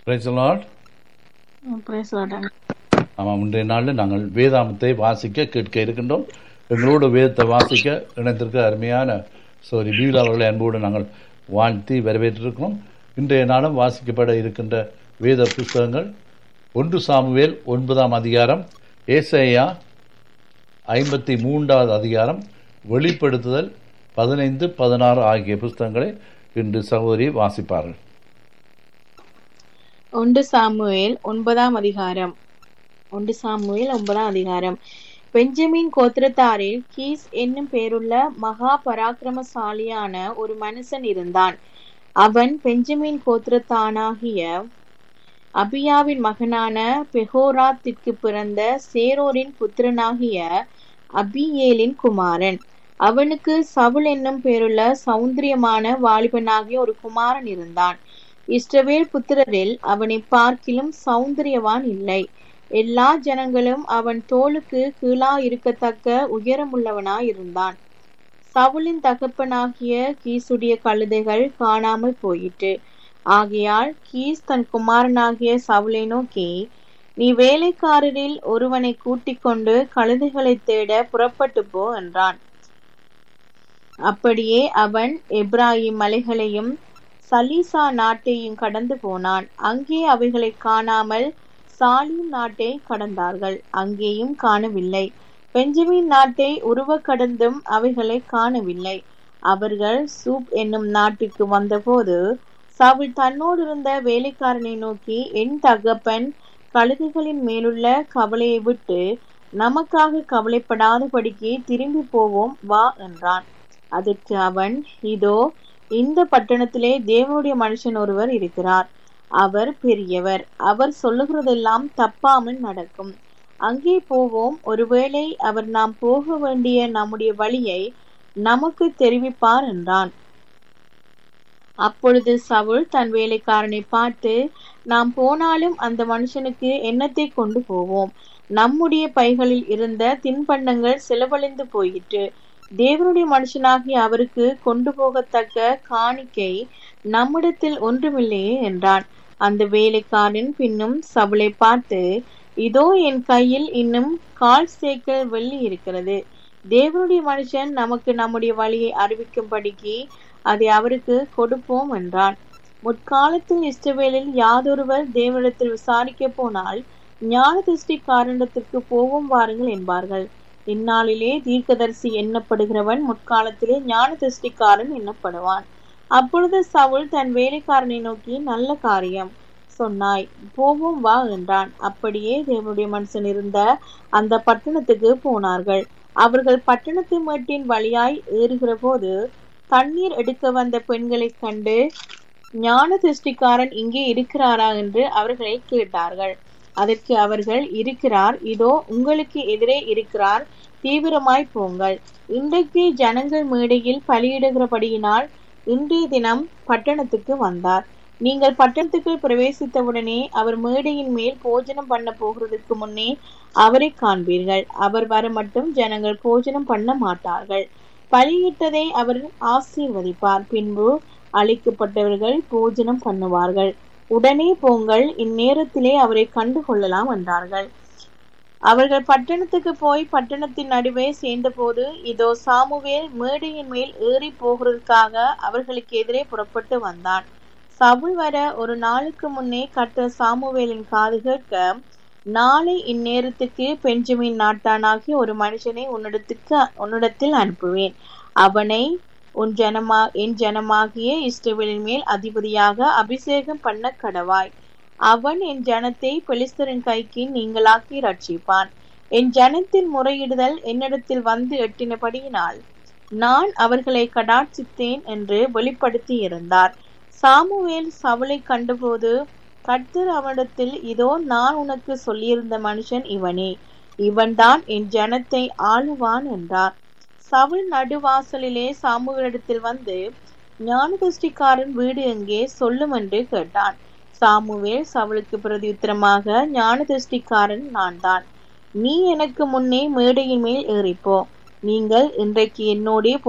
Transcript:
Praise the Lord. Praise Lord. ஆமாம் இன்றைய நாளில் நாங்கள் வேதாமத்தை வாசிக்க கேட்க இருக்கின்றோம் எங்களோடு வேதத்தை வாசிக்க இணைந்திருக்க அருமையான சோரி பீல் அவர்களை அன்போடு நாங்கள் வாழ்த்தி வரவேற்றிருக்கிறோம் இன்றைய நாளும் வாசிக்கப்பட இருக்கின்ற வேத புஸ்தகங்கள் ஒன்று சாமுவேல் ஒன்பதாம் அதிகாரம் ஏசையா ஐம்பத்தி மூன்றாவது அதிகாரம் வெளிப்படுத்துதல் பதினைந்து பதினாறு ஆகிய புஸ்தகங்களை இன்று சகோதரி வாசிப்பார்கள் ஒன்று சாமுவேல் ஒன்பதாம் அதிகாரம் ஒன்று சாமுவேல் ஒன்பதாம் அதிகாரம் பெஞ்சமின் கோத்திரத்தாரில் கீஸ் என்னும் பேருள்ள மகா பராக்கிரமசாலியான ஒரு மனுஷன் இருந்தான் அவன் பெஞ்சமின் கோத்திரத்தானாகிய அபியாவின் மகனான பெஹோராத்திற்கு பிறந்த சேரோரின் புத்திரனாகிய அபியேலின் குமாரன் அவனுக்கு சவுல் என்னும் பேருள்ள சௌந்தரியமான வாலிபனாகிய ஒரு குமாரன் இருந்தான் இஸ்ரவேல் புத்திரரில் அவனை பார்க்கிலும் சௌந்தரியவான் இல்லை எல்லா ஜனங்களும் அவன் தோளுக்கு கீழா இருக்கத்தக்க உயரமுள்ளவனாய் இருந்தான் சவுலின் தகப்பனாகிய கீசுடைய கழுதைகள் காணாமல் போயிற்று ஆகையால் கீஸ் தன் குமாரனாகிய சவுலை நோக்கி நீ வேலைக்காரரில் ஒருவனை கூட்டிக் கொண்டு கழுதைகளை தேட புறப்பட்டு போ என்றான் அப்படியே அவன் எப்ராஹிம் மலைகளையும் சலீசா நாட்டையும் கடந்து போனான் அங்கே அவைகளை காணாமல் சாலிம் நாட்டை கடந்தார்கள் அங்கேயும் காணவில்லை பெஞ்சமின் நாட்டை உருவ கடந்தும் அவைகளை காணவில்லை அவர்கள் சூப் என்னும் நாட்டுக்கு வந்தபோது சவுல் தன்னோடு இருந்த வேலைக்காரனை நோக்கி என் தகப்பன் கழுகுகளின் மேலுள்ள கவலையை விட்டு நமக்காக கவலைப்படாதபடிக்கு திரும்பி போவோம் வா என்றான் அதற்கு அவன் இதோ இந்த பட்டணத்திலே தேவனுடைய மனுஷன் ஒருவர் இருக்கிறார் அவர் பெரியவர் அவர் சொல்லுகிறதெல்லாம் தப்பாமல் நடக்கும் அங்கே போவோம் ஒருவேளை அவர் நாம் போக வேண்டிய நம்முடைய வழியை நமக்கு தெரிவிப்பார் என்றான் அப்பொழுது சவுல் தன் வேலைக்காரனை பார்த்து நாம் போனாலும் அந்த மனுஷனுக்கு எண்ணத்தை கொண்டு போவோம் நம்முடைய பைகளில் இருந்த தின்பண்டங்கள் செலவழிந்து போயிற்று தேவனுடைய மனுஷனாகி அவருக்கு கொண்டு போகத்தக்க காணிக்கை நம்மிடத்தில் ஒன்றுமில்லையே என்றான் அந்த வேலைக்காரன் பின்னும் சவுளை பார்த்து இதோ என் கையில் இன்னும் கால் சேக்கல் வெள்ளி இருக்கிறது தேவனுடைய மனுஷன் நமக்கு நம்முடைய வழியை அறிவிக்கும்படிக்கு அதை அவருக்கு கொடுப்போம் என்றான் முற்காலத்தில் இஸ்ரவேலில் யாதொருவர் தேவனிடத்தில் விசாரிக்க போனால் ஞான திருஷ்டி காரணத்திற்கு போவோம் வாருங்கள் என்பார்கள் இந்நாளிலே தீர்க்கதரிசி எண்ணப்படுகிறவன் முற்காலத்திலே ஞான திருஷ்டிக்காரன் எண்ணப்படுவான் அப்பொழுது சவுல் தன் வேலைக்காரனை நோக்கி நல்ல காரியம் சொன்னாய் போவோம் வா என்றான் அப்படியே தேவனுடைய மனுஷன் இருந்த அந்த பட்டணத்துக்கு போனார்கள் அவர்கள் பட்டணத்து மேட்டின் வழியாய் ஏறுகிற போது தண்ணீர் எடுக்க வந்த பெண்களை கண்டு ஞான திருஷ்டிக்காரன் இங்கே இருக்கிறாரா என்று அவர்களை கேட்டார்கள் அதற்கு அவர்கள் இருக்கிறார் இதோ உங்களுக்கு எதிரே இருக்கிறார் தீவிரமாய் போங்கள் இன்றைக்கு ஜனங்கள் மேடையில் பலியிடுகிறபடியினால் இன்றைய தினம் பட்டணத்துக்கு வந்தார் நீங்கள் பட்டணத்துக்கு பிரவேசித்தவுடனே அவர் மேடையின் மேல் போஜனம் பண்ண போகிறதுக்கு முன்னே அவரை காண்பீர்கள் அவர் வர மட்டும் ஜனங்கள் போஜனம் பண்ண மாட்டார்கள் பலியிட்டதை அவர் ஆசீர்வதிப்பார் பின்பு அழைக்கப்பட்டவர்கள் போஜனம் பண்ணுவார்கள் உடனே போங்கள் இந்நேரத்திலே அவரை கண்டு கொள்ளலாம் என்றார்கள் அவர்கள் பட்டணத்துக்கு போய் பட்டணத்தின் நடுவே சேர்ந்தபோது இதோ சாமுவேல் மேடையின் மேல் ஏறி போகிறதுக்காக அவர்களுக்கு எதிரே புறப்பட்டு வந்தான் சவுல் வர ஒரு நாளுக்கு முன்னே கட்ட சாமுவேலின் காது கேட்க நாளை இந்நேரத்துக்கு பெஞ்சமின் நாட்டானாகி ஒரு மனுஷனை உன்னிடத்துக்கு உன்னிடத்தில் அனுப்புவேன் அவனை உன் ஜனமா என் ஜனமாகிய இஸ்ரவேலின் மேல் அதிபதியாக அபிஷேகம் பண்ண கடவாய் அவன் என் ஜனத்தை பெலிஸ்தரின் கைக்கு நீங்களாக்கி ரட்சிப்பான் என் ஜனத்தின் முறையிடுதல் என்னிடத்தில் வந்து எட்டினபடியினால் நான் அவர்களை கடாட்சித்தேன் என்று வெளிப்படுத்தி இருந்தார் சாமுவேல் சவுளை கண்டபோது கர்த்தர் அவனிடத்தில் இதோ நான் உனக்கு சொல்லியிருந்த மனுஷன் இவனே இவன்தான் என் ஜனத்தை ஆளுவான் என்றார் சவுல் நடுவாசலிலே சாமுவேலிடத்தில் வந்து ஞானதிருஷ்டிக்காரன் வீடு எங்கே சொல்லும் என்று கேட்டான் சாமுவேல் சவுளுக்கு பிரதியுத்தரமாக ஞானதிருஷ்டிக்காரன் நான் தான் நீ எனக்கு முன்னே மேடையின் மேல் ஏறிப்போ நீங்கள் இன்றைக்கு என்னோடே